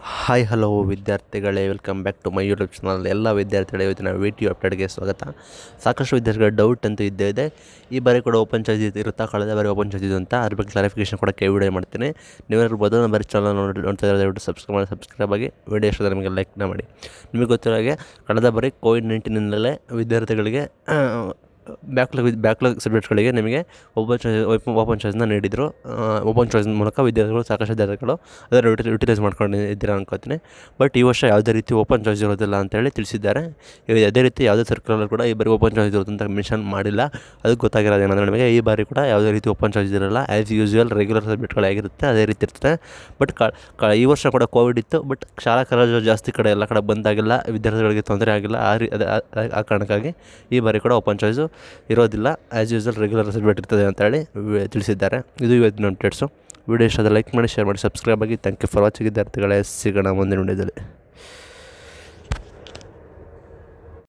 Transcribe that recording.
hi hello ವಿದ್ಯಾರ್ಥಿಗಳೇ welcome back to my YouTube channel ಎಲ್ಲ ವಿದ್ಯಾರ್ಥಿಗಳೇ ಇವತ್ತಿನ ವಿಡಿಯೋ ಅಪ್ಡೇಟ್ಗೆ ಸ್ವಾಗತ ಸಾಕಷ್ಟು ವಿದ್ಯಾರ್ಥಿಗಳ ಡೌಟ್ ಅಂತೂ ಇದ್ದೇ ಇದೆ ಈ ಬಾರಿ ಕೂಡ ಓಪನ್ ಚಾರ್ಜ್ ಇರುತ್ತಾ ಕಳೆದ ಬಾರಿ ಓಪನ್ ಚಾರ್ಜ್ ಇದು ಅಂತ ಅದ್ರ ಬಗ್ಗೆ ಕ್ಲಾರಿಫಿಕೇಷನ್ ಕೊಡೋಕ್ಕೆ ವಿಡಿಯೋ ಮಾಡ್ತೀನಿ ನೀವೇನಾದ್ರು ಮೊದಲ ಬಾರಿ ಚಾನಲ್ ನೋಡಿ ನೋಡ್ತಾ ಇದ್ದಾರೆ ದಯವಿಟ್ಟು ಸಬ್ಸ್ಕ್ರೈಬ್ ಮಾಡಿ ಸಬ್ಸ್ಕ್ರೈಬ್ ಆಗಿ ವಿಡಿಯೋ ಇಷ್ಟ ನಿಮಗೆ ಲೈಕ್ನ ಮಾಡಿ ನಿಮಗೆ ಗೊತ್ತಿರೋ ಹಾಗೆ ಕಳೆದ ಬಾರಿ ಕೋವಿಡ್ ನೈನ್ಟೀನಿಂದಲೇ ವಿದ್ಯಾರ್ಥಿಗಳಿಗೆ ಬ್ಯಾಕ್ಲಾಗ್ ಬ್ಯಾಕ್ಲಾಗ್ ಸಬ್ಜೆಕ್ಟ್ಗಳಿಗೆ ನಿಮಗೆ ಓಪನ್ ಚಾಯ್ಸ್ ಓಪನ್ ಚಾಯ್ಸ್ನ ನೀಡಿದರು ಓಪನ್ ಚಾಯ್ಸ್ ಮೂಲಕ ವಿದ್ಯಾರ್ಥಿಗಳು ಸಾಕಷ್ಟು ವಿದ್ಯಾರ್ಥಿಗಳು ಅದನ್ನು ಯುಟಿ ಯುಟಿಲೈಸ್ ಮಾಡ್ಕೊಂಡಿದ್ದೀರಾ ಅನ್ಕೋತೀನಿ ಬಟ್ ಈ ವರ್ಷ ಯಾವುದೇ ರೀತಿ ಓಪನ್ ಚಾಯ್ಸ್ ಇರೋದಿಲ್ಲ ಅಂತೇಳಿ ತಿಳಿಸಿದ್ದಾರೆ ಇವಾಗ ಅದೇ ರೀತಿ ಯಾವುದೇ ಸರ್ಕಲಲ್ಲಿ ಕೂಡ ಈ ಬಾರಿ ಓಪನ್ ಚಾಯ್ಸ್ ಇರೋದು ಅಂತ ಮೆನ್ಷನ್ ಮಾಡಿಲ್ಲ ಅದಕ್ಕೆ ಗೊತ್ತಾಗಿರೋದು ಏನಂದರೆ ನಿಮಗೆ ಈ ಬಾರಿ ಕೂಡ ಯಾವುದೇ ರೀತಿ ಓಪನ್ ಚಾಯ್ಸ್ ಇರಲ್ಲ ಆ್ಯಸ್ ಯೂಸ್ವಲ್ ರೆಗ್ಯುಲರ್ ಸಬ್ಜೆಕ್ಟ್ಗಳಾಗಿರುತ್ತೆ ಅದೇ ರೀತಿ ಇರ್ತದೆ ಬಟ್ ಕ ಈ ವರ್ಷ ಕೂಡ ಕೋವಿಡ್ ಇತ್ತು ಬಟ್ ಶಾಲಾ ಕಾಲೇಜು ಜಾಸ್ತಿ ಕಡೆ ಎಲ್ಲ ಕಡೆ ಬಂದಾಗಿಲ್ಲ ವಿದ್ಯಾರ್ಥಿಗಳಿಗೆ ತೊಂದರೆ ಆಗಿಲ್ಲ ಆ ರೀ ಅದೇ ಆ- ಆ- ಆ ಕಾರಣಕ್ಕಾಗಿ ಈ ಬಾರಿ ಕೂಡ ಓಪನ್ ಚಾಯ್ಸು ಇರೋದಿಲ್ಲ ಆ್ಯಸ್ ಯೂಸ್ವಲ್ ರೆಗ್ಯುಲರ್ ಸಬ್ಜೆಕ್ಟ್ ಇರ್ತದೆ ಅಂತೇಳಿ ವಿ- ತಿಳಿಸಿದ್ದಾರೆ ಇದು ಇವತ್ತಿನ ಅಪ್ಡೇಟ್ಸು ವಿಡಿಯೋ ಇಷ್ಟ ಲೈಕ್ ಮಾಡಿ ಶೇರ್ ಮಾಡಿ ಸಬ್ಸ್ಕ್ರೈಬ್ ಆಗಿ ಥ್ಯಾಂಕ್ ಯು ಫಾರ್ ವಾಚಿಂಗ್ ವಿದ್ಯಾರ್ಥಿಗಳೇ ಸಿಗೋಣ ಮುಂದಿನ ವಿಡಿಯೋದಲ್ಲಿ